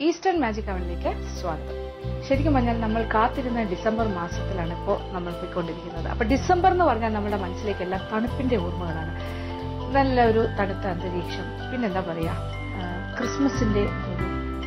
Eastern magic അവനിലേക്ക് സ്വാഗതം ശരിക്കും പറഞ്ഞാൽ നമ്മൾ കാത്തിരുന്ന ഡിസംബർ മാസത്തിലാണ് ഇപ്പോൾ നമ്മൾ പോയിക്കൊണ്ടിരിക്കുന്നത് അപ്പൊ ഡിസംബർ എന്ന് പറഞ്ഞാൽ നമ്മുടെ മനസ്സിലേക്ക് എല്ലാം തണുപ്പിന്റെ ഓർമ്മകളാണ് നല്ല ഒരു തണുത്ത അന്തരീക്ഷം പിന്നെന്താ പറയാ ആ, ക്രിസ്മസിന്റെ ഒരു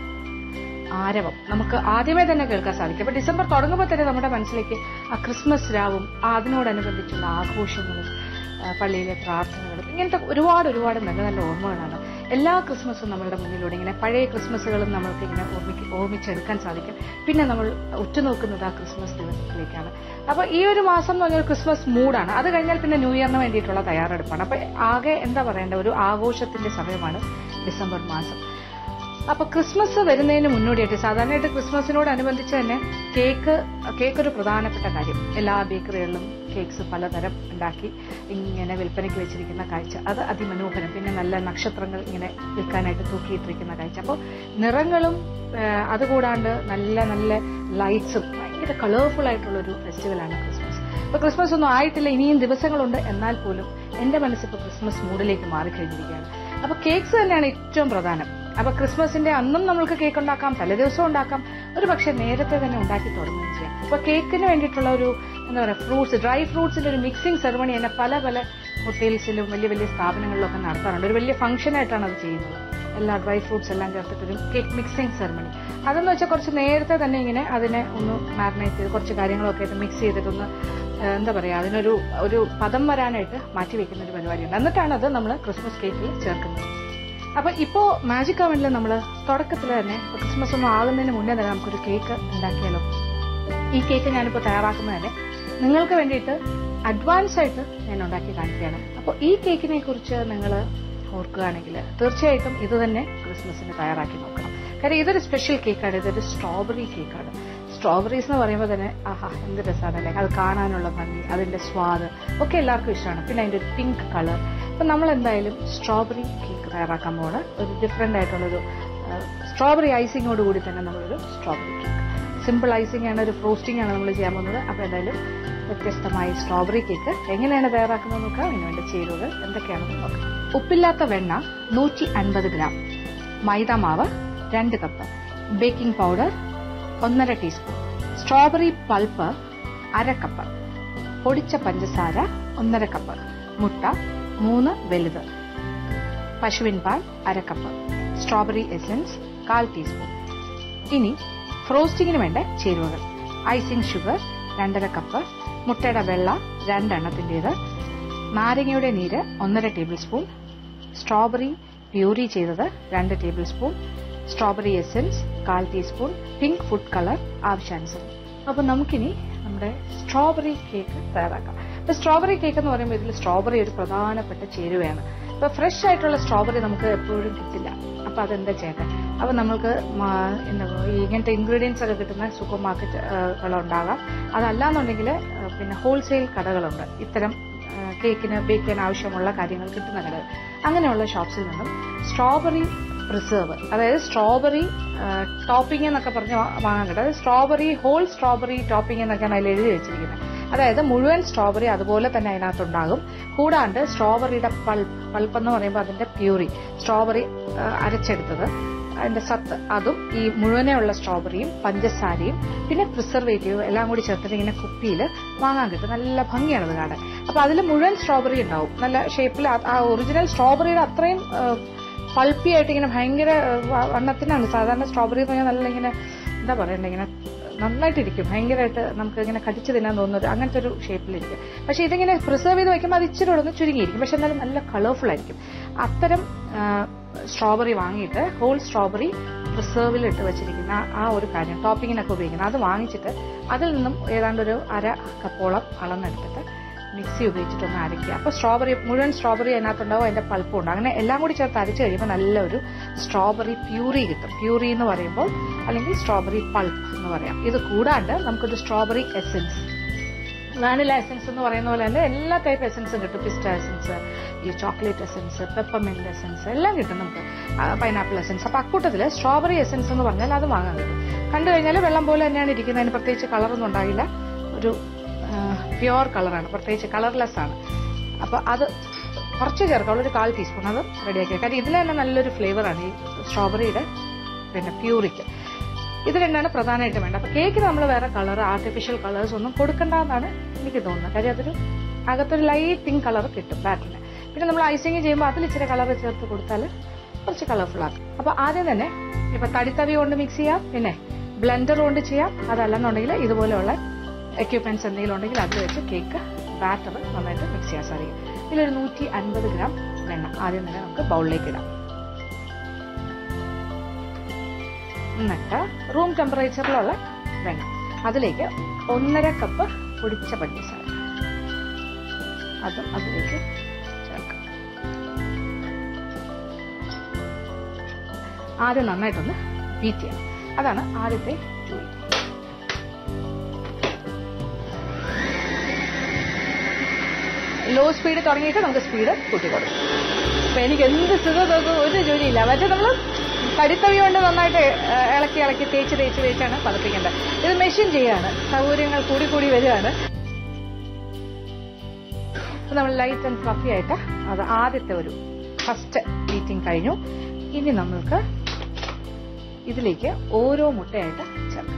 ആരവം നമുക്ക് ആദ്യമേ തന്നെ കേൾക്കാൻ സാധിക്കും അപ്പൊ ഡിസംബർ തുടങ്ങുമ്പോൾ തന്നെ നമ്മുടെ മനസ്സിലേക്ക് ആ ക്രിസ്മസ് രാവും ആ അതിനോടനുബന്ധിച്ചുള്ള ആഘോഷങ്ങളും ആ, പള്ളിയിലെ പ്രാർത്ഥനകളും ഇങ്ങനത്തെ ഒരുപാട് ഒരുപാട് നല്ല നല്ല ഓർമ്മകളാണ് എല്ലാ ക്രിസ്മസും നമ്മളുടെ മുന്നിലൂടെ ഇങ്ങനെ പഴയ ക്രിസ്മസുകളും നമ്മൾക്ക് ഇങ്ങനെ ഓർമ്മിക്ക് ഓർമ്മിച്ചെടുക്കാൻ സാധിക്കും പിന്നെ നമ്മൾ ഉറ്റുനോക്കുന്നത് ആ ക്രിസ്മസ് ദിവസത്തിലേക്കാണ് അപ്പൊ ഈ ഒരു മാസം എന്ന് പറഞ്ഞാൽ ക്രിസ്മസ് മൂഡാണ് അത് കഴിഞ്ഞാൽ പിന്നെ ന്യൂ ഇയറിന് വേണ്ടിയിട്ടുള്ള തയ്യാറെടുപ്പാണ് അപ്പൊ ആകെ എന്താ പറയേണ്ട ഒരു ആഘോഷത്തിന്റെ സമയമാണ് ഡിസംബർ മാസം അപ്പൊ ക്രിസ്മസ് വരുന്നതിന് മുന്നോടിയായിട്ട് സാധാരണയായിട്ട് ക്രിസ്മസിനോടനുബന്ധിച്ച് തന്നെ കേക്ക് കേക്ക് ഒരു പ്രധാനപ്പെട്ട കാര്യം എല്ലാ ബേക്കറികളിലും കേക്ക്സ് പലതരം ഉണ്ടാക്കി ഇങ്ങനെ വിൽപ്പനയ്ക്ക് വെച്ചിരിക്കുന്ന കാഴ്ച അത് അതിമനോഹരം പിന്നെ നല്ല നക്ഷത്രങ്ങൾ ഇങ്ങനെ വിൽക്കാനായിട്ട് തൂക്കിയിട്ടിരിക്കുന്ന കാഴ്ച അപ്പോൾ നിറങ്ങളും ആ, അതുകൂടാണ്ട് നല്ല നല്ല ലൈറ്റ്സും ഭയങ്കര കളർഫുൾ ആയിട്ടുള്ള ഒരു ഫെസ്റ്റിവലാണ് ക്രിസ്മസ് ഇപ്പൊ ക്രിസ്മസ് ഒന്നും ആയിട്ടില്ല ഇനിയും ദിവസങ്ങളുണ്ട് എന്നാൽ പോലും എന്റെ മനസ്സിപ്പോ ക്രിസ്മസ് മൂഡിലേക്ക് മാറിക്കഴിഞ്ഞിരിക്കുകയാണ് അപ്പൊ കേക്ക്സ് തന്നെയാണ് ഏറ്റവും പ്രധാനം അപ്പൊ ക്രിസ്മസിന്റെ അന്നും നമ്മൾക്ക് കേക്ക് ഉണ്ടാക്കാം തലേദിവസം ഉണ്ടാക്കാം ഒരു പക്ഷെ നേരത്തെ തന്നെ ഉണ്ടാക്കി തുടങ്ങുകയും ചെയ്യാം അപ്പൊ കേക്കിന് വേണ്ടിയിട്ടുള്ള ഒരു എന്താ പറയുക ഫ്രൂട്ട്സ് ഡ്രൈ ഫ്രൂട്ട്സിന്റെ ഒരു മിക്സിംഗ് സെറമണി തന്നെ പല പല ഹോട്ടൽസിലും വലിയ വലിയ സ്ഥാപനങ്ങളിലൊക്കെ നടത്താറുണ്ട് ഒരു വലിയ ഫംഗ്ഷൻ ആയിട്ടാണ് അത് ചെയ്യുന്നത് എല്ലാ ഡ്രൈ ഫ്രൂട്ട്സ് എല്ലാം ചേർത്തിട്ടൊരു കേക്ക് മിക്സിംഗ് സെറമണി അതെന്ന് വെച്ചാൽ കുറച്ച് നേരത്തെ തന്നെ ഇങ്ങനെ അതിനെ ഒന്ന് മാരിനേറ്റ് ചെയ്ത് കുറച്ച് കാര്യങ്ങളൊക്കെ ആയിട്ട് മിക്സ് ചെയ്തിട്ടൊന്ന് ഏഹ്, എന്താ പറയാ അതിനൊരു ഒരു പദം വരാനായിട്ട് മാറ്റി വെക്കുന്ന ഒരു പരിപാടിയുണ്ട് എന്നിട്ടാണ് അത് നമ്മൾ ക്രിസ്മസ് കേക്കിൽ ചേർക്കുന്നത് അപ്പൊ ഇപ്പോ മാജിക് അവനിൽ നമ്മൾ തുടക്കത്തിൽ തന്നെ ഇപ്പൊ ക്രിസ്മസ് ഒന്നും ആകുന്നതിന് മുന്നേ തന്നെ നമുക്കൊരു കേക്ക് ഉണ്ടാക്കിയാലോ ഈ കേക്ക് ഞാനിപ്പോൾ തയ്യാറാക്കുന്നത് തന്നെ നിങ്ങൾക്ക് വേണ്ടിയിട്ട് അഡ്വാൻസ് ആയിട്ട് ഞാൻ ഉണ്ടാക്കി കാണിക്കുകയാണ് അപ്പോൾ ഈ കേക്കിനെ കുറിച്ച് നിങ്ങൾ ഓർക്കുകയാണെങ്കിൽ തീർച്ചയായിട്ടും ഇത് തന്നെ ക്രിസ്മസിന് തയ്യാറാക്കി നോക്കണം കാര്യം ഇതൊരു സ്പെഷ്യൽ കേക്കാണ് ഇതൊരു സ്ട്രോബെറി കേക്കാണ് സ്ട്രോബെറീസ് എന്ന് പറയുമ്പോൾ തന്നെ ആഹാ എന്ത് രസമാണ് അല്ലേ അത് കാണാനുള്ള ഭംഗി അതിന്റെ സ്വാദ് ഒക്കെ എല്ലാവർക്കും ഇഷ്ടമാണ് പിന്നെ അതിന്റെ ഒരു പിങ്ക് കളർ അപ്പൊ നമ്മൾ എന്തായാലും സ്ട്രോബെറി കേക്ക് തയ്യാറാക്കാൻ പോണ് ഒരു ഡിഫറെന്റ് ആയിട്ടുള്ളൊരു സ്ട്രോബെറി ഐസിങ്ങോട് കൂടി തന്നെ നമ്മളൊരു സ്ട്രോബെറി കേക്ക് സിമ്പിൾ ഐസിംഗ് ആണ് ഒരു ഫ്രോസ്റ്റിംഗ് ആണ് നമ്മൾ ചെയ്യാൻ പോകുന്നത് അപ്പൊ എന്തായാലും വ്യത്യസ്തമായ സ്ട്രോബെറി കേക്ക് എങ്ങനെയാണ് തയ്യാറാക്കുന്നത് നോക്കാം അതിന് വേണ്ട ചേരുവകൾ എന്തൊക്കെയാണെന്ന് നോക്കാം ഉപ്പില്ലാത്ത വെണ്ണ നൂറ്റി അൻപത് ഗ്രാം മൈദ മാവ് രണ്ട് കപ്പ് ബേക്കിംഗ് പൗഡർ ഒന്നര ടീസ്പൂൺ സ്ട്രോബെറി പൾപ്പ് അര കപ്പ് പൊടിച്ച പഞ്ചസാര ഒന്നര കപ്പ് മുട്ട മൂന്ന് വലുത് പശുവിൻ പാൽ അര കപ്പ് സ്ട്രോബെറി എസൻസ് കാൽ ടീസ്പൂൺ ഇനി ഫ്രോസ്റ്റിങ്ങിന് വേണ്ട ചേരുവകൾ ഐസിംഗ് ഷുഗർ രണ്ടര കപ്പ് മുട്ടയുടെ വെള്ള രണ്ടെണ്ണത്തിൻ്റെത് നാരങ്ങയുടെ നീര് ഒന്നര ടേബിൾ സ്പൂൺ സ്ട്രോബെറി പ്യൂരി ചെയ്തത് രണ്ട് ടേബിൾ സ്പൂൺ സ്ട്രോബെറി എസൻസ് കാൽ ടീസ്പൂൺ പിങ്ക് ഫുഡ് കളർ ആവശ്യാനുസരണം അപ്പൊ നമുക്കിനി നമ്മുടെ സ്ട്രോബെറി കേക്ക് തയ്യാറാക്കാം ഇപ്പൊ സ്ട്രോബെറി കേക്ക് എന്ന് പറയുമ്പോൾ ഇതിൽ സ്ട്രോബെറി ഒരു പ്രധാനപ്പെട്ട ചേരുവയാണ് ഇപ്പൊ ഫ്രഷ് ആയിട്ടുള്ള സ്ട്രോബെറി നമുക്ക് എപ്പോഴും കിട്ടില്ല അപ്പൊ അതെന്താ ചെയ്യേണ്ടത് അപ്പൊ നമ്മൾക്ക് മാ- എന്താ ഈ ഇങ്ങനത്തെ ഇൻഗ്രീഡിയൻസ് ഒക്കെ കിട്ടുന്ന സൂപ്പർ മാർക്കറ്റ് ഉണ്ടാകാം അതല്ലാന്നുണ്ടെങ്കിൽ പിന്നെ ഹോൾസെയിൽ കടകളുണ്ട് ഇത്തരം ആ, കേക്കിന് ബേക്ക് ചെയ്യാൻ ആവശ്യമുള്ള കാര്യങ്ങൾ കിട്ടുന്ന കടകൾ അങ്ങനെയുള്ള ഷോപ്സിൽ നിന്നും സ്ട്രോബെറി പ്രിസർവ് അതായത് സ്ട്രോബെറി ടോപ്പിംഗ് എന്നൊക്കെ പറഞ്ഞ് വാ- വാങ്ങാൻ കിട്ടും അതായത് സ്ട്രോബെറി ഹോൾ സ്ട്രോബെറി ടോപ്പിംഗ് എന്നൊക്കെയാണ് അതിൽ എഴുതി വെച്ചിരിക്കുന്നത് അതായത് മുഴുവൻ സ്ട്രോബെറി അതുപോലെ തന്നെ അതിനകത്തുണ്ടാകും കൂടാണ്ട് സ്ട്രോബെറിയുടെ പൾപ്പ് പൾപ്പ് എന്ന് പറയുമ്പോൾ അതിന്റെ പ്യൂറി സ്ട്രോബെറി അരച്ചെടുത്തത് അതിന്റെ സത്ത് അതും ഈ മുഴുവനെയുള്ള സ്ട്രോബെറിയും പഞ്ചസാരയും പിന്നെ പ്രിസർവേറ്റീവ് എല്ലാം കൂടി ചേർത്തിട്ട് ഇങ്ങനെ കുപ്പിയിൽ വാങ്ങാൻ കിട്ടും നല്ല ഭംഗിയാണ് അത് കാണാൻ അപ്പൊ അതിൽ മുഴുവൻ സ്ട്രോബെറി ഉണ്ടാവും നല്ല ഷേപ്പിൽ ആ ഒറിജിനൽ സ്ട്രോബെറിയുടെ അത്രയും പൾപ്പി ആയിട്ട് ഇങ്ങനെ ഭയങ്കര ആ, വ- വണ്ണത്തിനാണ് സാധാരണ സ്ട്രോബെറി എന്ന് പറഞ്ഞാൽ നല്ല ഇങ്ങനെ എന്താ പറയണ്ടേ ഇങ്ങനെ നന്നായിട്ടിരിക്കും ഭയങ്കരമായിട്ട് നമുക്ക് ഇങ്ങനെ കടിച്ചു തിന്നാൻ തോന്നുന്ന ഒരു അങ്ങനത്തെ ഒരു ഷേപ്പിലിരിക്കും പക്ഷെ ഇതിങ്ങനെ പ്രിസർവ് ചെയ്ത് വെക്കുമ്പോൾ അത് ഇച്ചിരി ഒന്ന് ചുരുങ്ങിയിരിക്കും പക്ഷെ എന്നാലും നല്ല കളർഫുൾ ആയിരിക്കും അത്തരം സ്ട്രോബെറി വാങ്ങിയിട്ട് ഹോൾ സ്ട്രോബെറി പ്രിസർവിൽ ഇട്ട് വെച്ചിരിക്കുന്ന ആ- ആ ഒരു കാര്യം ടോപ്പിങ്ങിനൊക്കെ ഉപയോഗിക്കുന്നത് അത് വാങ്ങിച്ചിട്ട് അതിൽ നിന്നും ഏതാണ്ട് ഒരു അര കപ്പോളം അളന്നെടുത്തിട്ട് മിക്സി ഉപയോഗിച്ചിട്ടൊന്ന് അരയ്ക്കുക അപ്പോൾ സ്ട്രോബെറി മുഴുവൻ സ്ട്രോബെറി അതിനകത്തുണ്ടാവും അതിന്റെ പൾപ്പും ഉണ്ട് അങ്ങനെ എല്ലാം കൂടി ചേർത്ത് അരച്ച് കഴിയുമ്പോൾ നല്ലൊരു സ്ട്രോബെറി പ്യൂറി കിട്ടും പ്യൂറി എന്ന് പറയുമ്പോൾ അല്ലെങ്കിൽ സ്ട്രോബെറി പൾപ്പ് എന്ന് പറയാം ഇത് കൂടാണ്ട് നമുക്കൊരു സ്ട്രോബെറി എസൻസ് വാനില എസൻസ് എന്ന് പറയുന്ന പോലെ തന്നെ എല്ലാ ടൈപ്പ് എസൻസും കിട്ടും പിസ്റ്റ എസൻസ് ഈ ചോക്ലേറ്റ് എസൻസ് പെപ്പർമെന്റ് എസൻസ് എല്ലാം കിട്ടും നമുക്ക് പൈനാപ്പിൾ എസൻസ് അപ്പൊ അക്കൂട്ടത്തിൽ സ്ട്രോബെറി എസൻസ് എന്ന് പറഞ്ഞാൽ അത് വാങ്ങാൻ കിട്ടും കണ്ടു കഴിഞ്ഞാൽ വെള്ളം പോലെ തന്നെയാണ് ഇരിക്കുന്നത് അതിന് പ്രത്യേകിച്ച് കളറൊന്നും ഉണ്ടാകില്ല ഒരു പ്യുവർ കളറാണ് പ്രത്യേകിച്ച് കളർലെസ് ആണ് അപ്പൊ അത് കുറച്ച് ചേർക്കാം ഒരു കാൽ ടീസ്പൂൺ അത് റെഡിയാക്കി കാര്യം ഇതിന് തന്നെ നല്ലൊരു ഫ്ലേവറാണ് ഈ സ്ട്രോബെറിയുടെ പിന്നെ പ്യൂരിക്ക് ഇത് രണ്ടാണ് പ്രധാനമായിട്ടും വേണ്ടത് അപ്പൊ കേക്കിന് നമ്മൾ വേറെ കളർ ആർട്ടിഫിഷ്യൽ കളേഴ്സ് ഒന്നും കൊടുക്കണ്ടെന്നാണ് എനിക്ക് തോന്നുന്നത് കാര്യം അതൊരു അകത്തൊരു ലൈറ്റ് പിങ്ക് കളർ കിട്ടും ബാറ്ററിന് പിന്നെ നമ്മൾ ഐസിങ് ചെയ്യുമ്പോൾ അതിൽ ഇച്ചിരി കളർ ചേർത്ത് കൊടുത്താൽ കുറച്ച് കളർഫുൾ ആക്കും അപ്പൊ ആദ്യം തന്നെ ഇപ്പൊ തടിത്തവി കൊണ്ട് മിക്സ് ചെയ്യാം പിന്നെ ബ്ലെൻഡർ കൊണ്ട് ചെയ്യാം അതല്ലെന്നുണ്ടെങ്കിൽ ഇതുപോലെയുള്ള എക്യുപ്മെന്റ്സ് എന്തെങ്കിലും ഉണ്ടെങ്കിൽ അത് വെച്ച് കേക്ക് ബാറ്റർ നന്നായിട്ട് മിക്സ് ചെയ്യാൻ സാധിക്കും ഇതിലൊരു നൂറ്റി അൻപത് ഗ്രാം വെണ്ണ ആദ്യം തന്നെ നമുക്ക് ബൗളിലേക്ക് ഇടാം എന്നിട്ട് റൂം ടെമ്പറേച്ചറിലുള്ള വെണ്ണ അതിലേക്ക് ഒന്നര കപ്പ് പൊടിച്ച പഞ്ചസാര അതും അതിലേക്ക് ചേർക്കാം ആദ്യം നന്നായിട്ടൊന്ന് ബീറ്റ് ചെയ്യാം അതാണ് ആദ്യത്തെ ജോലി ലോ സ്പീഡ് തുടങ്ങിയിട്ട് നമുക്ക് സ്പീഡ് കൂട്ടി കൊടുക്കും അപ്പൊ എനിക്ക് എന്ത് സുഖം തോന്നും ഒരു ജോലിയില്ല മറ്റേ നമ്മൾ കടിത്തവി കൊണ്ട് നന്നായിട്ട് ഏഹ്, ഇളക്കി ഇളക്കി തേച്ച് തേച്ച് തേച്ചാണ് പതപ്പിക്കേണ്ടത് ഇത് മെഷീൻ ചെയ്യാണ് സൗകര്യങ്ങൾ കൂടി കൂടി വരികയാണ് അപ്പൊ നമ്മൾ ലൈറ്റ് ആൻഡ് ഫ്ലഫി ആയിട്ട് അത് ആദ്യത്തെ ഒരു ഫസ്റ്റ് മീറ്റിംഗ് കഴിഞ്ഞു ഇനി നമ്മൾക്ക് ഇതിലേക്ക് ഓരോ മുട്ടയായിട്ട് ചേർക്കാം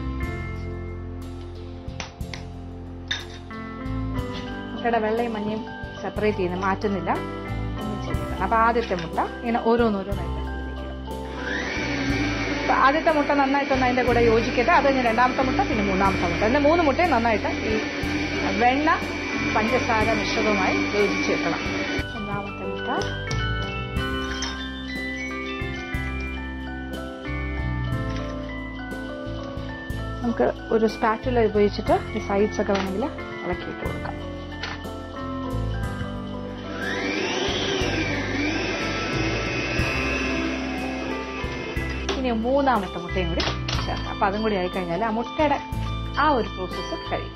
മുട്ടയുടെ വെള്ളയും മഞ്ഞയും സെപ്പറേറ്റ് ചെയ്യുന്ന മാറ്റുന്നില്ല ഒന്നും ചെയ്യുന്നില്ല അപ്പൊ ആദ്യത്തെ മുട്ട ഇങ്ങനെ ഓരോന്നോരോന്നായിട്ട് ഇതിലേക്ക് ഇടും. അപ്പൊ ആദ്യത്തെ മുട്ട നന്നായിട്ടൊന്ന് അതിന്റെ കൂടെ യോജിക്കട്ടെ അത് കഴിഞ്ഞ് രണ്ടാമത്തെ മുട്ട പിന്നെ മൂന്നാമത്തെ മുട്ട പിന്നെ മൂന്ന് മുട്ടയും നന്നായിട്ട് ഈ വെണ്ണ പഞ്ചസാര മിശ്രിതവുമായി യോജിച്ച് വെക്കണം ഒന്നാമത്തെ മുട്ട നമുക്ക് ഒരു സ്പാറ്റുല ഉപയോഗിച്ചിട്ട് ഈ സൈഡ്സ് ഒക്കെ വേണമെങ്കിൽ ഇളക്കിയിട്ട് കൊടുക്കാം ഇനി മൂന്നാമത്തെ മുട്ടയും കൂടി ചേർക്കാം അപ്പൊ അതും കൂടി ആയിക്കഴിഞ്ഞാൽ ആ മുട്ടയുടെ ആ ഒരു പ്രോസസ്സ് കഴിയും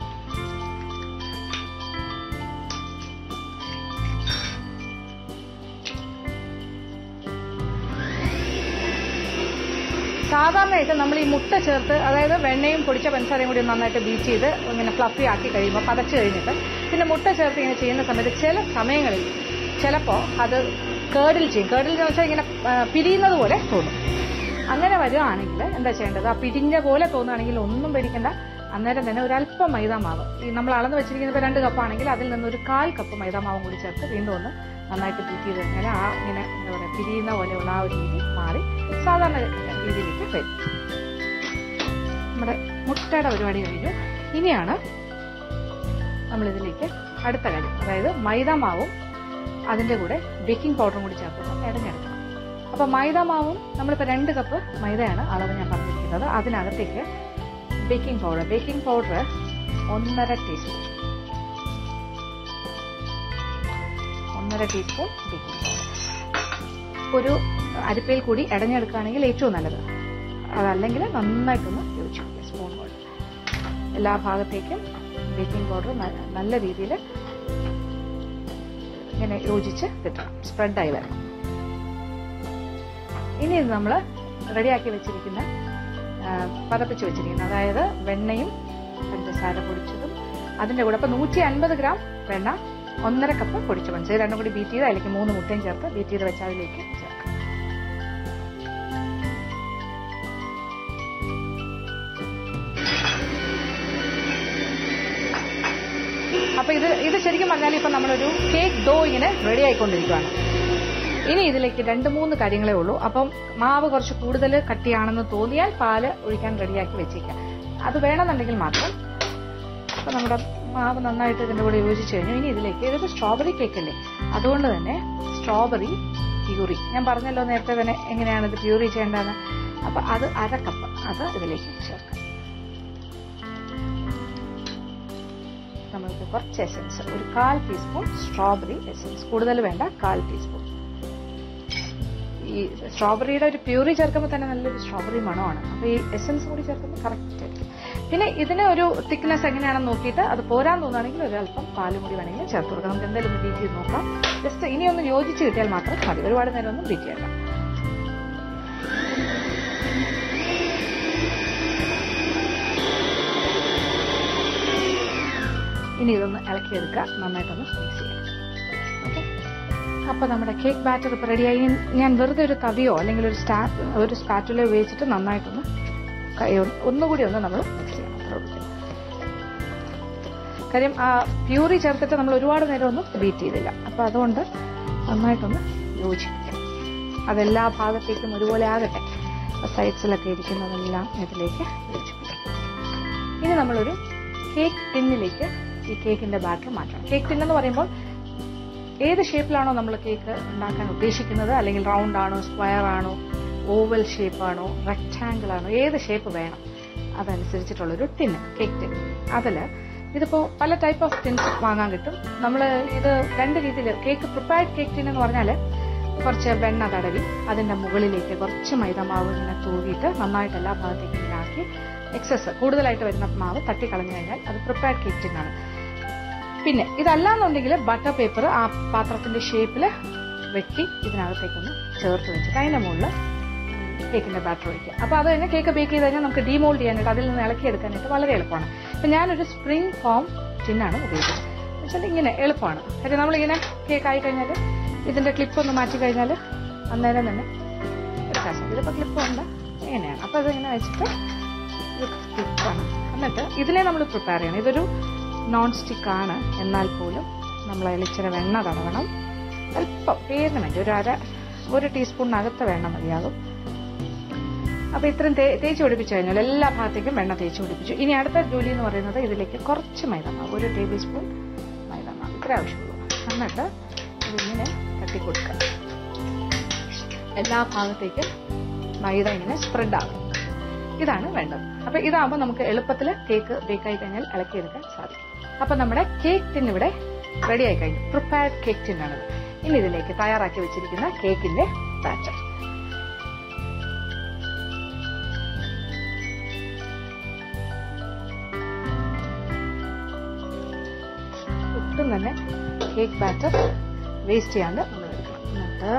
സാധാരണയായിട്ട് നമ്മൾ ഈ മുട്ട ചേർത്ത് അതായത് വെണ്ണയും പൊടിച്ച പഞ്ചസാരയും കൂടി നന്നായിട്ട് ബീറ്റ് ചെയ്ത് ഇങ്ങനെ ഫ്ലഫി ആക്കി കഴിയുമ്പോൾ പതച്ച് കഴിഞ്ഞിട്ട് പിന്നെ മുട്ട ചേർത്ത് ഇങ്ങനെ ചെയ്യുന്ന സമയത്ത് ചില സമയങ്ങളിൽ ചിലപ്പോൾ അത് കേടിൽ ചെയ്യും കേടിൽ എന്ന് വെച്ചാൽ ഇങ്ങനെ ആ, പിരിയുന്നത് പോലെ തോന്നും അങ്ങനെ വരുവാണെങ്കിൽ എന്താ ചെയ്യേണ്ടത് ആ പിരിഞ്ഞ പോലെ തോന്നുകയാണെങ്കിൽ ഒന്നും പേടിക്കണ്ട അന്നേരം തന്നെ ഒരല്പം മൈദാമാവ് ഈ നമ്മൾ അളന്ന് വെച്ചിരിക്കുന്നത് രണ്ട് കപ്പാണെങ്കിൽ അതിൽ നിന്ന് ഒരു കാൽ കപ്പ് മൈദാമാവും കൂടി ചേർത്ത് വീണ്ടും ഒന്ന് നന്നായിട്ട് ബീറ്റ് ചെയ്ത് കഴിഞ്ഞാൽ ആ ഇങ്ങനെ എന്താ പറയുക പിരിയുന്ന പോലെയുള്ള ആ ഒരു രീതി മാറി സാധാരണ രീതിയിലേക്ക് വരും നമ്മുടെ മുട്ടയുടെ പരിപാടി കഴിഞ്ഞു ഇനിയാണ് നമ്മളിതിലേക്ക് അടുത്ത കാര്യം അതായത് മൈദാമാവും അതിന്റെ കൂടെ ബേക്കിംഗ് പൗഡറും കൂടി ചേർത്ത് ഇടഞ്ഞെടുക്കണം അപ്പൊ മൈദാമാവും നമ്മളിപ്പോ രണ്ട് കപ്പ് മൈദയാണ് അളവ് ഞാൻ പറഞ്ഞിരിക്കുന്നത് അതിനകത്തേക്ക് ബേക്കിംഗ് പൗഡർ ബേക്കിംഗ് പൗഡർ ഒന്നര ടീസ്പൂൺ ഒന്നര ടീസ്പൂൺ ബേക്കിംഗ് പൗഡർ ഒരു അരിപ്പയിൽ കൂടി ഇടഞ്ഞെടുക്കുകയാണെങ്കിൽ ഏറ്റവും നല്ലത് അതല്ലെങ്കിൽ നന്നായിട്ടൊന്ന് യോജിച്ചു സ്പൂൺ കൊണ്ട് എല്ലാ ഭാഗത്തേക്കും ബേക്കിംഗ് പൗഡർ നല്ല രീതിയിൽ ഇങ്ങനെ യോജിച്ച് കിട്ടണം സ്പ്രെഡായി വരണം ഇനി ഇത് നമ്മൾ റെഡിയാക്കി വെച്ചിരിക്കുന്ന ആ, പതപ്പിച്ച് വെച്ചിരിക്കുന്ന അതായത് വെണ്ണയും പഞ്ചസാര പൊടിച്ചതും അതിന്റെ കൂടെ ഇപ്പൊ നൂറ്റി അൻപത് ഗ്രാം വെണ്ണ ഒന്നര കപ്പ് പൊടിച്ച പഞ്ചസാര രണ്ടും കൂടി ബീറ്റ് ചെയ്ത് അതിലേക്ക് മൂന്ന് മുട്ടയും ചേർത്ത് ബീറ്റ് ചെയ്ത് വെച്ച് അതിലേക്ക് ചേർക്കാം അപ്പൊ ഇത് ഇത് ശരിക്കും പറഞ്ഞാൽ ഇപ്പൊ നമ്മളൊരു കേക്ക് ഡോ ഇങ്ങനെ റെഡി ആയിക്കൊണ്ടിരിക്കുകയാണ് ഇനി ഇതിലേക്ക് രണ്ട് മൂന്ന് കാര്യങ്ങളേ ഉള്ളൂ അപ്പം മാവ് കുറച്ച് കൂടുതൽ കട്ടിയാണെന്ന് തോന്നിയാൽ പാല് ഒഴിക്കാൻ റെഡിയാക്കി വെച്ചേക്കാം അത് വേണമെന്നുണ്ടെങ്കിൽ മാത്രം അപ്പൊ നമ്മുടെ മാവ് നന്നായിട്ട് ഇതിന്റെ കൂടെ യോജിച്ചു കഴിഞ്ഞു ഇനി ഇതിലേക്ക് ഇതൊരു സ്ട്രോബെറി കേക്ക് അല്ലേ അതുകൊണ്ട് തന്നെ സ്ട്രോബെറി പ്യൂറി ഞാൻ പറഞ്ഞല്ലോ നേരത്തെ തന്നെ എങ്ങനെയാണ് ഇത് പ്യൂറി ചെയ്യേണ്ടതെന്ന് അപ്പൊ അത് അര കപ്പ് അത് ഇതിലേക്ക് ചേർക്കാം നമ്മൾക്ക് കുറച്ച് എസൻസ് ഒരു കാൽ ടീസ്പൂൺ സ്ട്രോബെറി എസൻസ് കൂടുതൽ വേണ്ട കാൽ ടീസ്പൂൺ ഈ സ്ട്രോബെറിയുടെ ഒരു പ്യൂറി ചേർക്കുമ്പോൾ തന്നെ നല്ലൊരു സ്ട്രോബെറി മണമാണ് അപ്പൊ ഈ എസൻസ് കൂടി ചേർക്കുമ്പോൾ കറക്റ്റ് ആയിരിക്കും പിന്നെ ഇതിന് ഒരു തിക്നെസ് എങ്ങനെയാണെന്ന് നോക്കിയിട്ട് അത് പോരാൻ തോന്നുകയാണെങ്കിൽ ഒരു അല്പം പാലും കൂടി വേണമെങ്കിൽ ചേർത്ത് കൊടുക്കാം നമുക്ക് എന്തായാലും ഒന്ന് ബീറ്റ് ചെയ്ത് നോക്കാം ജസ്റ്റ് ഇനി ഒന്ന് യോജിച്ച് കിട്ടിയാൽ മാത്രം മതി ഒരുപാട് നേരം ഒന്നും ബീറ്റ് ചെയ്യണ്ട ഇനി ഇതൊന്ന് ഇളക്കിയെടുക്കുക നന്നായിട്ടൊന്ന് മിക്സ് ചെയ്യാം ഓക്കെ അപ്പൊ നമ്മുടെ കേക്ക് ബാറ്റർ ഇപ്പൊ റെഡിയായി ഇനി ഞാൻ വെറുതെ ഒരു തവിയോ അല്ലെങ്കിൽ ഒരു സ്റ്റാ ഒരു സ്പാറ്റുല ഉപയോഗിച്ചിട്ട് നന്നായിട്ടൊന്ന് കൈ ഒന്ന് ഒന്നുകൂടി ഒന്ന് നമ്മൾ മിക്സ് ചെയ്യണം അത്രേ ഉള്ളൂ. കാര്യം ആ പ്യൂറി ചേർത്തിട്ട് നമ്മൾ ഒരുപാട് നേരം ഒന്നും ബീറ്റ് ചെയ്തില്ല അപ്പൊ അതുകൊണ്ട് നന്നായിട്ടൊന്ന് യോജിപ്പിക്കാം അതെല്ലാ ഭാഗത്തേക്കും ഒരുപോലെ ആകട്ടെ സൈഡ്സിലൊക്കെ ഇരിക്കുന്നതെല്ലാം ഇതിലേക്ക് യോജിപ്പിക്കാം ഇനി നമ്മളൊരു കേക്ക് ടിന്നിലേക്ക് ഈ കേക്കിന്റെ ബാറ്റർ മാറ്റണം കേക്ക് ടിൻ എന്ന് പറയുമ്പോൾ ഏത് ഷേപ്പിലാണോ നമ്മൾ കേക്ക് ഉണ്ടാക്കാൻ ഉദ്ദേശിക്കുന്നത് അല്ലെങ്കിൽ റൗണ്ട് ആണോ സ്ക്വയർ ആണോ ഓവൽ ഷേപ്പ് ആണോ റെക്ടാങ്കിൾ ആണോ ഏത് ഷേപ്പ് വേണം അതനുസരിച്ചിട്ടുള്ളൊരു ടിന്ന് കേക്ക് ടിൻ അതില് ഇതിപ്പോ പല ടൈപ്പ് ഓഫ് ടിൻസ് വാങ്ങാൻ കിട്ടും നമ്മൾ ഇത് രണ്ട് രീതിയിൽ കേക്ക് പ്രിപ്പയർഡ് കേക്ക് ടിൻ എന്ന് പറഞ്ഞാൽ കുറച്ച് വെണ്ണ തടവി അതിന്റെ മുകളിലേക്ക് കുറച്ച് മൈദമാവ് ഇങ്ങനെ തൂവിയിട്ട് നന്നായിട്ട് എല്ലാ ഭാഗത്തേക്കും ഇങ്ങനെ ആക്കി എക്സസ് കൂടുതലായിട്ട് വരുന്ന മാവ് തട്ടിക്കളഞ്ഞു കഴിഞ്ഞാൽ അത് പ്രിപ്പയർഡ് കേക്ക് ടിൻ ആണ് പിന്നെ ഇതല്ലാന്നുണ്ടെങ്കിൽ ബട്ടർ പേപ്പർ ആ പാത്രത്തിന്റെ ഷേപ്പിൽ വെട്ടി ഇതിനകത്തേക്കൊന്ന് ചേർത്ത് വെച്ചിട്ട് അതിന്റെ മുകളിൽ കേക്കിന്റെ ബാറ്റർ ഒഴിക്കുക അപ്പൊ അത് തന്നെ കേക്ക് ബേക്ക് ചെയ്ത് കഴിഞ്ഞാൽ നമുക്ക് ഡീമോൾഡ് ചെയ്യാനായിട്ട് അതിൽ നിന്ന് ഇളക്കി എടുക്കാനായിട്ട് വളരെ എളുപ്പമാണ് അപ്പൊ ഞാനൊരു സ്പ്രിംഗ് ഫോം ടിന്നാണ് ഉപയോഗിക്കുന്നത് എന്നുവെച്ചാൽ ഇങ്ങനെ എളുപ്പമാണ് കാര്യം നമ്മളിങ്ങനെ കേക്ക് ആയി കഴിഞ്ഞാൽ ഇതിന്റെ ക്ലിപ്പ് ഒന്ന് മാറ്റി കഴിഞ്ഞാൽ അന്നേരം തന്നെ എടുക്കാൻ സാധിക്കും ഇതിപ്പോ ക്ലിപ്പ് ഉണ്ട് ഇങ്ങനെയാണ് അപ്പൊ അതിങ്ങനെ വെച്ചിട്ട് ക്ലിപ്പാണ് എന്നിട്ട് ഇതിനെ നമ്മൾ പ്രിപ്പയർ ചെയ്യണം ഇതൊരു നോൺ സ്റ്റിക്ക് ആണ് എന്നാൽ പോലും നമ്മൾ അതിൽ ഇച്ചിരി വെണ്ണ തടവണം അല്പം പേരിന് വേണ്ടി ഒരു അര ഒരു ടീസ്പൂണിനകത്ത് വെണ്ണ മതിയാകും അപ്പൊ ഇത്രയും തേ- തേച്ച് പിടിപ്പിച്ചു കഴിഞ്ഞാൽ എല്ലാ ഭാഗത്തേക്കും വെണ്ണ തേച്ച് പിടിപ്പിച്ചു ഇനി അടുത്ത ജോലി എന്ന് പറയുന്നത് ഇതിലേക്ക് കുറച്ച് മൈദമാവ് ഒരു ടേബിൾ സ്പൂൺ മൈദമാവ് ഇത്ര ആവശ്യമുള്ളൂ എന്നിട്ട് ഇതിങ്ങനെ തട്ടിക്കൊടുക്കുക എല്ലാ ഭാഗത്തേക്കും മൈദ ഇങ്ങനെ സ്പ്രെഡ് ആകും ഇതാണ് വേണ്ടത് അപ്പൊ ഇതാകുമ്പോൾ നമുക്ക് എളുപ്പത്തിൽ കേക്ക് ബേക്കായി കഴിഞ്ഞാൽ ഇളക്കിയെടുക്കാൻ സാധിക്കും അപ്പൊ നമ്മുടെ കേക്ക് ടിൻ ഇവിടെ റെഡി ആയി കഴിഞ്ഞു പ്രിപ്പയർഡ് കേക്ക് ടിൻ ആണിത് ഇനി ഇതിലേക്ക് തയ്യാറാക്കി വെച്ചിരിക്കുന്ന കേക്കിന്റെ ബാറ്റർ ഒട്ടും തന്നെ കേക്ക് ബാറ്റർ വേസ്റ്റ് ചെയ്യാണ്ട് നമ്മൾ എടുക്കണം എന്നിട്ട്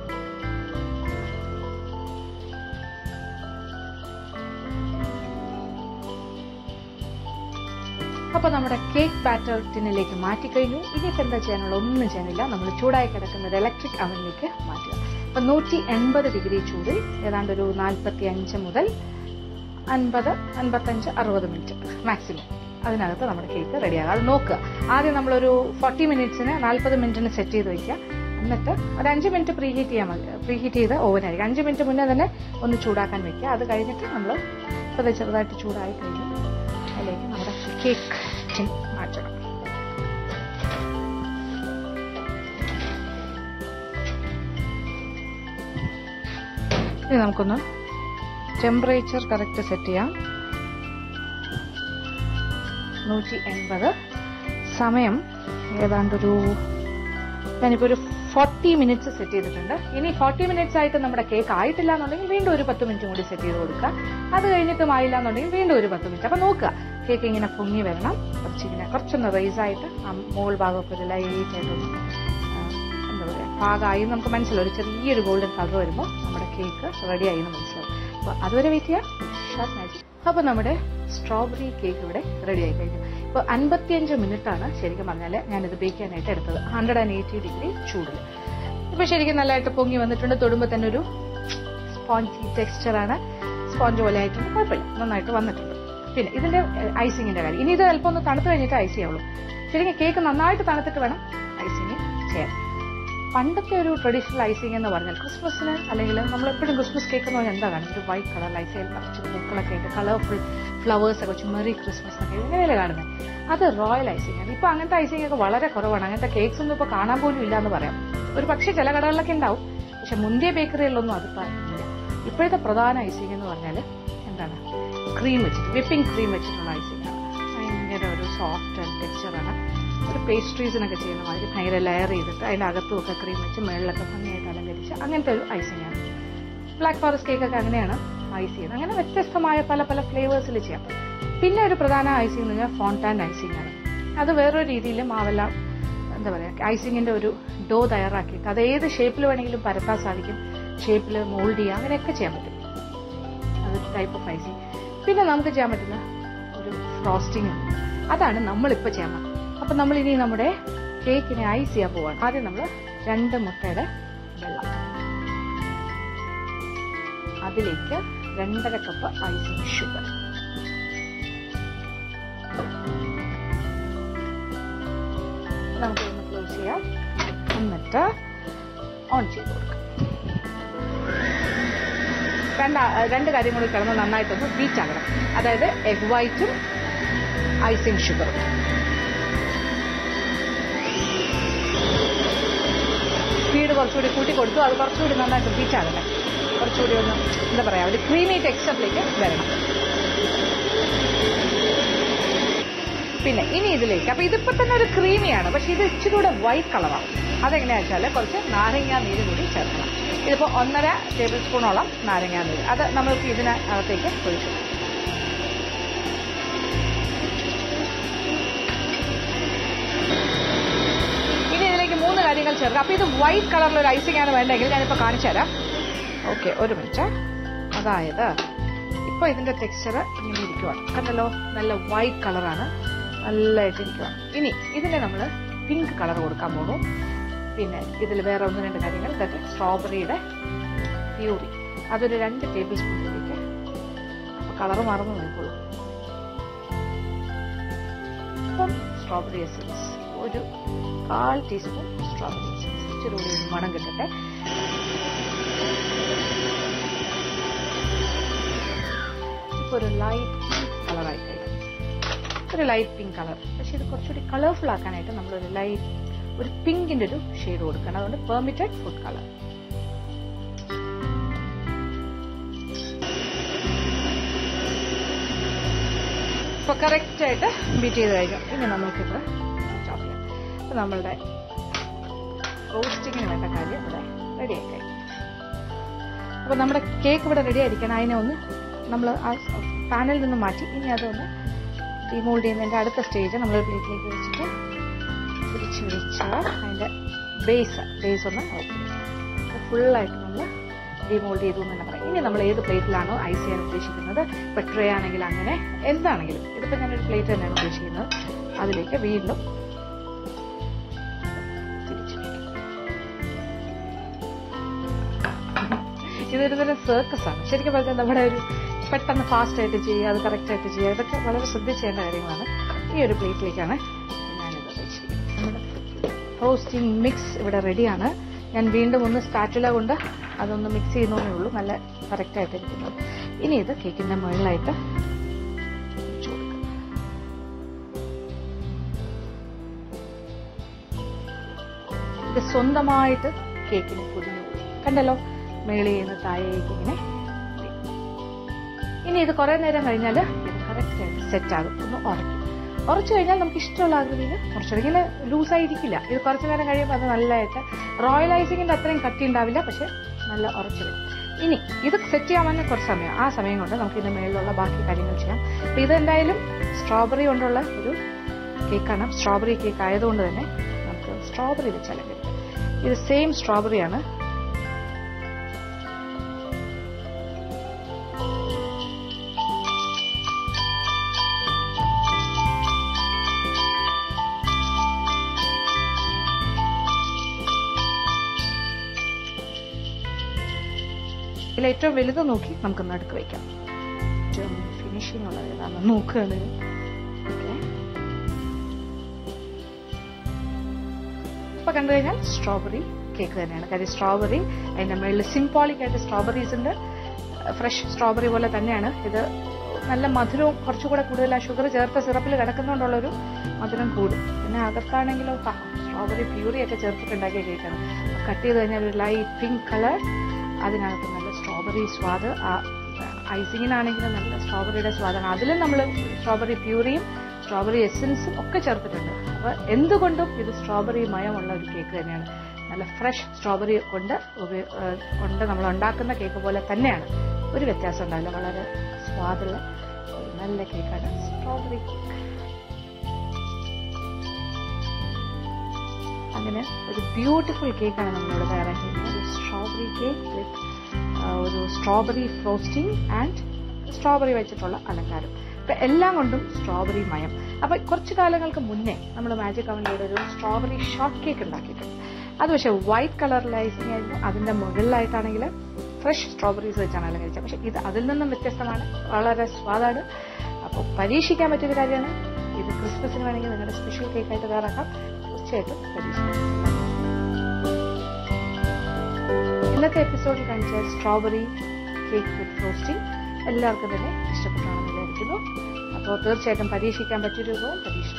അപ്പൊ നമ്മുടെ കേക്ക് ബാറ്റർ ടിന്നിലേക്ക് മാറ്റിക്കഴിഞ്ഞു ഇനിയിപ്പോ എന്താ ചെയ്യാനുള്ള ഒന്നും ചെയ്യാനില്ല നമ്മൾ ചൂടായി കിടക്കുന്നത് ഇലക്ട്രിക് അവനിലേക്ക് മാറ്റുക അപ്പൊ നൂറ്റി എൺപത് ഡിഗ്രി ചൂടിൽ ഏതാണ്ട് ഒരു നാൽപ്പത്തി അഞ്ച് മുതൽ അൻപത് അൻപത്തഞ്ച് അറുപത് മിനിറ്റ് മാക്സിമം അതിനകത്ത് നമ്മുടെ കേക്ക് റെഡിയാകും അത് നോക്കുക ആദ്യം നമ്മളൊരു ഫോർട്ടി മിനിറ്റ്സിന് നാൽപ്പത് മിനിറ്റിന് സെറ്റ് ചെയ്ത് വെക്കുക എന്നിട്ട് ഒരു അഞ്ച് മിനിറ്റ് പ്രീ ഹീറ്റ് ചെയ്യാൻ മതി പ്രീ ഹീറ്റ് ചെയ്ത് ഓവനായിരിക്കും അഞ്ച് മിനിറ്റ് മുന്നേ തന്നെ ഒന്ന് ചൂടാക്കാൻ വെക്കുക അത് കഴിഞ്ഞിട്ട് നമ്മൾ ഇപ്പോൾ ചെറുതായിട്ട് ചൂടായി കഴിഞ്ഞു അതിലേക്ക് നമ്മുടെ കേക്ക് ടിൻ മാറ്റണം ഇനി നമുക്കൊന്ന് ടെമ്പറേച്ചർ കറക്റ്റ് സെറ്റ് ചെയ്യാം നൂറ്റി എൺപത് സമയം ഏതാണ്ടൊരു ഞാനിപ്പോൾ ഒരു ഫോർട്ടി മിനിറ്റ്സ് സെറ്റ് ചെയ്തിട്ടുണ്ട് ഇനി ഫോർട്ടി മിനിറ്റ്സ് ആയിട്ട് നമ്മുടെ കേക്ക് ആയിട്ടില്ല എന്നുണ്ടെങ്കിൽ വീണ്ടും ഒരു പത്ത് മിനിറ്റ് കൂടി സെറ്റ് ചെയ്ത് കൊടുക്കുക അത് കഴിഞ്ഞിട്ടും ആയില്ല എന്നുണ്ടെങ്കിൽ വീണ്ടും ഒരു പത്ത് മിനിറ്റ് അപ്പൊ നോക്കുക കേക്ക് ഇങ്ങനെ പൊങ്ങി വരണം കുറച്ചിങ്ങനെ കുറച്ചൊന്ന് റൈസ് ആയിട്ട് ആ മോൾ ഭാഗമൊക്കെ ഒരു ലൈറ്റ് ആയിട്ടൊന്ന് ആ, എന്താ പറയാ പാകമായി എന്ന് നമുക്ക് മനസ്സിലാവും ഒരു ചെറിയൊരു ഗോൾഡൻ കളർ വരുമ്പോൾ നമ്മുടെ കേക്ക് റെഡി ആയി എന്ന് മനസ്സിലാവും അപ്പൊ അതുവരെ വെയിറ്റ് ചെയ്യാം ഷാർപ്പ് മാജിക് അപ്പൊ നമ്മുടെ സ്ട്രോബെറി കേക്ക് ഇവിടെ റെഡി ആയി കഴിഞ്ഞു ഇപ്പൊ അൻപത്തിയഞ്ച് മിനിറ്റ് ആണ് ശരിക്കും പറഞ്ഞാൽ ഞാനിത് ബേക്ക് ചെയ്യാനായിട്ട് എടുത്തത് ഹൺഡ്രഡ് ആൻഡ് എയ്റ്റി ഡിഗ്രി ചൂടിൽ ഇപ്പൊ ശരിക്കും നല്ലതായിട്ട് പൊങ്ങി വന്നിട്ടുണ്ട് തൊടുമ്പോൾ തന്നെ ഒരു സ്പോഞ്ചി ടെക്സ്ചർ ആണ് സ്പോഞ്ച് പോലെ ആയിട്ടുണ്ട് കുഴപ്പമില്ല നന്നായിട്ട് വന്നിട്ടുണ്ട് പിന്നെ ഇതിന്റെ ഐസിങ്ങിന്റെ കാര്യം ഇനി ഇത് അല്പം ഒന്ന് തണുത്ത് കഴിഞ്ഞിട്ട് ഐസ് ചെയ്യാവുള്ളൂ ശരിക്കും കേക്ക് നന്നായിട്ട് തണുത്തിട്ട് വേണം ഐസിങ് ചെയ്യാൻ പണ്ടത്തെ ഒരു ട്രഡീഷണൽ ഐസിങ് എന്ന് പറഞ്ഞാൽ ക്രിസ്മസിന് അല്ലെങ്കിൽ നമ്മൾ എപ്പോഴും ക്രിസ്മസ് കേക്ക് എന്ന് പറഞ്ഞാൽ എന്താ കാണുന്നത് ഒരു വൈറ്റ് കളർ ഐസിൽ കുറച്ച് പൂക്കളൊക്കെ ആയിട്ട് കളർഫുൾ ഫ്ലവേഴ്സ് ഒക്കെ വെച്ച് മെറി ക്രിസ്മസ് ഒക്കെ ഇങ്ങനെയല്ലേ കാണുന്നത് അത് റോയൽ ഐസിങ് ആണ് ഇപ്പൊ അങ്ങനത്തെ ഐസിങ് ഒക്കെ വളരെ കുറവാണ് അങ്ങനത്തെ കേക്ക്സ് ഒന്നും ഇപ്പൊ കാണാൻ പോലും ഇല്ല എന്ന് പറയാം ഒരു പക്ഷേ ചില കടകളിലൊക്കെ ഉണ്ടാവും പക്ഷെ മുന്തിയ ബേക്കറികളിലൊന്നും അതിപ്പോ ഇല്ല ഇപ്പോഴത്തെ പ്രധാന ഐസിങ് എന്ന് പറഞ്ഞാൽ എന്താണ് ക്രീം വെച്ചിട്ട് വിപ്പിംഗ് ക്രീം വെച്ചിട്ടുള്ള ഐസിങ് ആണ് ഭയങ്കര ഒരു സോഫ്റ്റ് ടെക്സ്ചറാണ് ഒരു പേസ്ട്രീസിനൊക്കെ ചെയ്യുന്ന മാതിരി ഭയങ്കര ലെയർ ചെയ്തിട്ട് അതിന്റെ അകത്തും ഒക്കെ ക്രീം വെച്ച് മേളിലൊക്കെ ഭംഗിയായിട്ട് അലങ്കരിച്ച് അങ്ങനത്തെ ഒരു ഐസിങ് ആണ് ബ്ലാക്ക് ഫോറസ്റ്റ് കേക്ക് ഒക്കെ അങ്ങനെയാണ് ഐസ് ചെയ്യുന്നത് അങ്ങനെ വ്യത്യസ്തമായ പല പല ഫ്ലേവേഴ്സിൽ ചെയ്യാം പിന്നെ ഒരു പ്രധാന ഐസിങ് എന്ന് പറഞ്ഞാൽ ഫോൺടാൻ ഐസിങ് ആണ് അത് വേറൊരു രീതിയിൽ മാവെല്ലാം എന്താ പറയാ ഐസിങ്ങിന്റെ ഒരു ഡോ തയ്യാറാക്കിയിട്ട് അത് ഏത് ഷേപ്പിൽ വേണമെങ്കിലും പരത്താൻ സാധിക്കും ഷേപ്പിൽ മോൾഡ് ചെയ്യാം അങ്ങനെയൊക്കെ ചെയ്യാൻ പറ്റും അതൊരു ടൈപ്പ് ഓഫ് ഐസിങ് പിന്നെ നമുക്ക് ചെയ്യാൻ പറ്റുന്ന ഒരു ഫ്രോസ്റ്റിംഗ് അതാണ് നമ്മളിപ്പോൾ ചെയ്യാൻ പോകുന്നത് അപ്പൊ നമ്മൾ ഇനി നമ്മുടെ കേക്കിനെ ഐസ് ചെയ്യാൻ പോവാണ് ആദ്യം നമ്മൾ രണ്ട് മുട്ടയുടെ വെള്ളം അതിലേക്ക് രണ്ടര കപ്പ് ഐസിങ് ഷുഗർ നമുക്ക് ഒന്ന് ക്ലോസ് ചെയ്യാം എന്നിട്ട് ഓൺ ചെയ്ത് കൊടുക്കാം രണ്ട് രണ്ട് കാര്യം കൂടി കിടന്ന് നന്നായിട്ടൊന്ന് ബീറ്റ് ആകണം അതായത് എഗ് വൈറ്റും ഐസിങ് ഷുഗറും സ്പീഡ് കുറച്ചുകൂടി കൂട്ടി കൊടുത്തു അത് കുറച്ചുകൂടി നന്നായിട്ട് ബീറ്റ് ആകട്ടെ കുറച്ചുകൂടി ഒന്ന് എന്താ പറയാ ഒരു ക്രീമി ടെക്സ്ചറിലേക്ക് വരണം പിന്നെ ഇനി ഇതിലേക്ക് അപ്പൊ ഇതിപ്പോ തന്നെ ഒരു ക്രീമിയാണ് പക്ഷെ ഇത് ഇച്ചിരി കൂടെ വൈറ്റ് കളറാണ് അതെങ്ങനെയാ വെച്ചാൽ കുറച്ച് നാരങ്ങാ നീര് കൂടി ചേർക്കണം ഇതിപ്പോ ഒന്നര ടേബിൾ സ്പൂണോളം നാരങ്ങാ നീര് അത് നമ്മൾക്ക് ഇതിനകത്തേക്ക് ഒഴിച്ചു ഇനി ഇതിലേക്ക് മൂന്ന് കാര്യങ്ങൾ ചേർക്കാം അപ്പൊ ഇത് വൈറ്റ് കളറിൽ ഒരു ഐസിംഗ് ആണ് വേണ്ടെങ്കിൽ ഞാനിപ്പോ കാണിച്ചു തരാം ഓക്കെ ഒരു മിനിറ്റ് അതായത് ഇപ്പൊ ഇതിന്റെ ടെക്സ്ചർ ഇങ്ങനെ ഇരിക്കുവാണ് കണ്ടല്ലോ നല്ല വൈറ്റ് കളറാണ് നല്ലതായിട്ട് ഇരിക്കുവാണ് ഇനി ഇതിനെ നമ്മൾ പിങ്ക് കളർ കൊടുക്കാൻ പോകുന്നു പിന്നെ ഇതിൽ വേറെ ഒന്ന് രണ്ട് കാര്യങ്ങൾ ഇതൊക്കെ സ്ട്രോബെറിയുടെ പ്യൂരി അതൊരു രണ്ട് ടേബിൾ സ്പൂണിലേക്ക് അപ്പൊ കളർ മറന്നു നോക്കോളൂ ഇപ്പം സ്ട്രോബെറി എസൻസ് ഒരു കാൽ ടീസ്പൂൺ സ്ട്രോബെറി എസൻസ് ഇച്ചിരി കൂടി ഒരു മണം കിട്ടട്ടെ ഇപ്പൊ ഒരു ലൈറ്റ് കളറായി കഴിഞ്ഞു ഒരു ലൈറ്റ് പിങ്ക് കളർ പക്ഷെ ഇത് കുറച്ചുകൂടി കളർഫുൾ ആക്കാനായിട്ട് നമ്മളൊരു ലൈറ്റ് ഒരു പിങ്കിന്റെ ഒരു ഷെയ്ഡ് കൊടുക്കണം അതുകൊണ്ട് പെർമിറ്റഡ് ഫുഡ് കളർ ഇപ്പൊ കറക്റ്റ് ആയിട്ട് ബീറ്റ് ചെയ്ത് കഴിഞ്ഞു ഇനി നമുക്കിത് സ്റ്റോപ്പ് ചെയ്യാം അപ്പൊ നമ്മളുടെ റോസ്റ്റിങ്ങിന് വേണ്ട കാര്യം ഇവിടെ റെഡി ആയി കഴിഞ്ഞു അപ്പൊ നമ്മുടെ കേക്ക് ഇവിടെ റെഡി ആയിരിക്കണം അതിനെ ഒന്ന് നമ്മൾ ആ പാനിൽ നിന്ന് മാറ്റി ഇനി അതൊന്ന് ഡിമോൾഡ് ചെയ്യുന്നതിന്റെ അടുത്ത സ്റ്റേജ് നമ്മൾ പ്ലേറ്റിലേക്ക് വെച്ചിട്ട് തിരിച്ച് വെച്ച് അതിന്റെ ബേസ് ബേസ് ഒന്ന് ഫുള്ളായിട്ട് നമ്മൾ ഡിമോൾഡ് ചെയ്തു എന്ന് തന്നെ പറയാം ഇനി നമ്മൾ ഏത് പ്ലേറ്റിലാണോ ഐസ് ചെയ്യാൻ ഉദ്ദേശിക്കുന്നത് ഇപ്പൊ ട്രേ ആണെങ്കിൽ അങ്ങനെ എന്താണെങ്കിലും ഇതിപ്പോ ഞാനൊരു പ്ലേറ്റ് തന്നെയാണ് ഉദ്ദേശിക്കുന്നത് അതിലേക്ക് വീണ്ടും തിരിച്ചു വയ്ക്കും ഇതൊരു തരം സർക്കസ് ആണ് ശരിക്കും പറഞ്ഞാൽ നമ്മുടെ ഒരു പെട്ടെന്ന് ഫാസ്റ്റ് ആയിട്ട് ചെയ്യുക അത് കറക്റ്റ് ആയിട്ട് ചെയ്യുക ഇതൊക്കെ വളരെ ശ്രദ്ധിച്ചേണ്ട കാര്യങ്ങളാണ് ഈ ഒരു പ്ലേറ്റിലേക്കാണ് ഞാനിത് വെച്ചിരിക്കുന്നത് നമ്മുടെ റോസ്റ്റിംഗ് മിക്സ് ഇവിടെ റെഡിയാണ് ഞാൻ വീണ്ടും ഒന്ന് സ്പാറ്റുല കൊണ്ട് അതൊന്ന് മിക്സ് ചെയ്യുന്നതേ ഉള്ളൂ നല്ല കറക്റ്റ് ആയിട്ട് ഇരിക്കുന്നത് ഇനി ഇത് കേക്കിന്റെ മുകളിലായിട്ട് വെച്ച് കൊടുക്കുക ഇത് സ്വന്തമായിട്ട് കേക്കിന് പൊതിഞ്ഞു കണ്ടല്ലോ മേളിൽ നിന്ന് താഴേക്ക് ഇങ്ങനെ ഇനി ഇത് കുറെ നേരം കഴിഞ്ഞാൽ ഇത് കറക്റ്റ് ആയിട്ട് സെറ്റ് ആകും ഒന്ന് ഉറക്കും ഉറച്ചു കഴിഞ്ഞാൽ നമുക്ക് ഇഷ്ടമുള്ള ആകൃതിയിൽ കുറച്ചുകൂടി ഇങ്ങനെ ലൂസായിരിക്കില്ല ഇത് കുറച്ചു നേരം കഴിയുമ്പോൾ അത് നല്ലതായിട്ട് റോയൽ ഐസിങ്ങിന്റെ അത്രയും കട്ടി ഉണ്ടാവില്ല പക്ഷെ നല്ല ഉറച്ചു വരും ഇനി ഇത് സെറ്റ് ചെയ്യാൻ തന്നെ കുറച്ച് സമയം ആ സമയം കൊണ്ട് നമുക്ക് ഇതിന്റെ മേളിലുള്ള ബാക്കി കാര്യങ്ങൾ ചെയ്യാം അപ്പൊ ഇത് എന്തായാലും സ്ട്രോബെറി കൊണ്ടുള്ള ഒരു കേക്കാണ് സ്ട്രോബെറി കേക്ക് ആയതുകൊണ്ട് തന്നെ നമുക്ക് സ്ട്രോബെറി വെച്ചാലും ഇത് സെയിം സ്ട്രോബെറിയാണ് ഇതിൽ ഏറ്റവും വലുത് നോക്കി നമുക്ക് നടുക്ക് വയ്ക്കാം ഏറ്റവും ഫിനിഷിംഗ് ഉള്ളത് ഏതാണ് നോക്കുകയാണ് ഓക്കെ ഇപ്പൊ കണ്ടു കഴിഞ്ഞാൽ സ്ട്രോബെറി കേക്ക് തന്നെയാണ് കാര്യം സ്ട്രോബെറി അതിന്റെ മുകളിൽ സിംപോളിക് ആയിട്ട് സ്ട്രോബെറീസ് ഉണ്ട് ഫ്രഷ് സ്ട്രോബെറി പോലെ തന്നെയാണ് ഇത് നല്ല മധുരവും കുറച്ചുകൂടെ കൂടുതൽ ആ ഷുഗർ ചേർത്ത സിറപ്പിൽ കിടക്കുന്നതുകൊണ്ടുള്ളൊരു മധുരം കൂടും പിന്നെ അകത്താണെങ്കിലോ സ്ട്രോബെറി പ്യൂരി ഒക്കെ ചേർത്തിട്ടുണ്ടാക്കിയ കേക്കാണ് കട്ട് ചെയ്ത് കഴിഞ്ഞാൽ ഒരു ലൈറ്റ് പിങ്ക് കളർ അതിനകത്ത് നല്ല സ്ട്രോബെറി സ്വാദ് ആ ഐസിങ്ങിനാണെങ്കിലും നല്ല സ്ട്രോബെറിയുടെ സ്വാദാണ് അതിലും നമ്മൾ സ്ട്രോബെറി പ്യൂരിയും സ്ട്രോബെറി എസൻസും ഒക്കെ ചേർത്തിട്ടുണ്ട് അപ്പൊ എന്തുകൊണ്ടും ഇത് സ്ട്രോബെറി മയമുള്ള ഒരു കേക്ക് തന്നെയാണ് നല്ല ഫ്രഷ് സ്ട്രോബെറി കൊണ്ട് ഉപയോ- ഏഹ് കൊണ്ട് നമ്മൾ ഉണ്ടാക്കുന്ന കേക്ക് പോലെ തന്നെയാണ് ഒരു വ്യത്യാസം ഉണ്ടാവില്ല വളരെ സ്വാദുള്ള ഒരു നല്ല കേക്കാണ് സ്ട്രോബെറി കേക്ക് അങ്ങനെ ഒരു ബ്യൂട്ടിഫുൾ കേക്കാണ് നമ്മളിവിടെ തയ്യാറാക്കിയിരിക്കുന്നത് ഒരു സ്ട്രോബെറി കേക്ക് വിത്ത് ഒരു സ്ട്രോബെറി ഫ്രോസ്റ്റിംഗ് ആൻഡ് സ്ട്രോബെറി വെച്ചിട്ടുള്ള അലങ്കാരം ഇപ്പൊ എല്ലാം കൊണ്ടും സ്ട്രോബെറി മയം അപ്പൊ കുറച്ചു കാലങ്ങൾക്ക് മുന്നേ നമ്മൾ മാജിക് അവനിലൂടെ ഒരു സ്ട്രോബെറി ഷോർട്ട് കേക്ക് ഉണ്ടാക്കിയിട്ടുണ്ട് അത് പക്ഷെ വൈറ്റ് കളറിലായിരുന്നു ആയിരുന്നു അതിന്റെ മുകളിലായിട്ടാണെങ്കിൽ ഫ്രഷ് സ്ട്രോബെറീസ് വെച്ചാണ് അലങ്കരിച്ചത് പക്ഷെ ഇത് അതിൽ നിന്നും വ്യത്യസ്തമാണ് വളരെ സ്വാദാണ് അപ്പോൾ പരീക്ഷിക്കാൻ പറ്റിയൊരു കാര്യമാണ് ഇത് ക്രിസ്മസിന് വേണമെങ്കിൽ നിങ്ങളുടെ സ്പെഷ്യൽ കേക്ക് ആയിട്ട് തയ്യാറാക്കാം തീർച്ചയായിട്ടും പരീക്ഷിക്കാം ഇന്നത്തെ എപ്പിസോഡിൽ കാണിച്ച സ്ട്രോബെറി കേക്ക് വിത്ത് ഫ്രോസ്റ്റിംഗ് എല്ലാവർക്കും തന്നെ ഇഷ്ടപ്പെട്ടാണെന്ന് വിചാരിക്കുന്നു അപ്പോൾ തീർച്ചയായിട്ടും പരീക്ഷിക്കാൻ പറ്റിയൊരു വിഭവം പരീക്ഷിച്ചു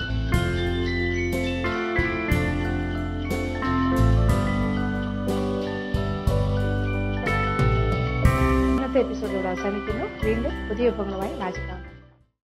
ഇന്നത്തെ എപ്പിസോഡ് ഇവിടെ അവസാനിക്കുന്നു വീണ്ടും പുതിയ വിഭവങ്ങളുമായി മാജിക്